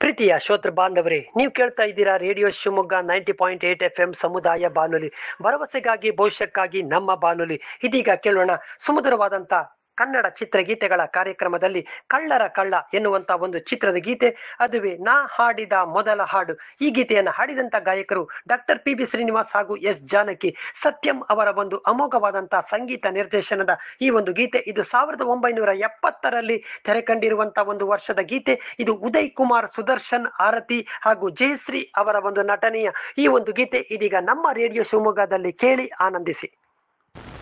ಪ್ರೀತಿಯ ಶ್ರೋತೃ ಬಾಂಧವರೇ ನೀವು ಕೇಳ್ತಾ ಇದ್ದೀರಾ radio Shivamogga ninety point eight F M ಸಮುದಾಯ ಬಾನುಲಿ ಭರವಸೆಗಾಗಿ ಭವಿಷ್ಯಕ್ಕಾಗಿ ನಮ್ಮ ಬಾನುಲಿ ಇದೀಗ ಕೇಳೋಣ ಸುಮಧುರವಾದಂತ ಕನ್ನಡ ಚಿತ್ರಗೀತೆಗಳ ಕಾರ್ಯಕ್ರಮದಲ್ಲಿ ಕಳ್ಳರ ಕಳ್ಳ ಎನ್ನುವಂತ ಒಂದು ಚಿತ್ರದ ಗೀತೆ ಅದುವೇ ನಾ ಹಾಡಿದ ಮೊದಲ ಹಾಡು ಈ ಗೀತೆಯನ್ನು ಹಾಡಿದಂತ ಗಾಯಕರು ಡಾಕ್ಟರ್ ಪಿ ಬಿ ಶ್ರೀನಿವಾಸ್ ಹಾಗೂ ಎಸ್ ಜಾನಕಿ ಸತ್ಯಂ ಅವರ ಒಂದು ಅಮೋಘವಾದಂತಹ ಸಂಗೀತ ನಿರ್ದೇಶನದ ಈ ಒಂದು ಗೀತೆ ಇದು ಸಾವಿರದ ಒಂಬೈನೂರ ಎಪ್ಪತ್ತರಲ್ಲಿ ತೆರೆ ಕಂಡಿರುವಂತಹ ಒಂದು ವರ್ಷದ ಗೀತೆ ಇದು ಉದಯ್ ಕುಮಾರ್ ಸುದರ್ಶನ್ ಆರತಿ ಹಾಗೂ ಜಯಶ್ರೀ ಅವರ ಒಂದು ನಟನೆಯ ಈ ಒಂದು ಗೀತೆ ಇದೀಗ ನಮ್ಮ ರೇಡಿಯೋ ಶಿವಮೊಗ್ಗದಲ್ಲಿ ಕೇಳಿ ಆನಂದಿಸಿ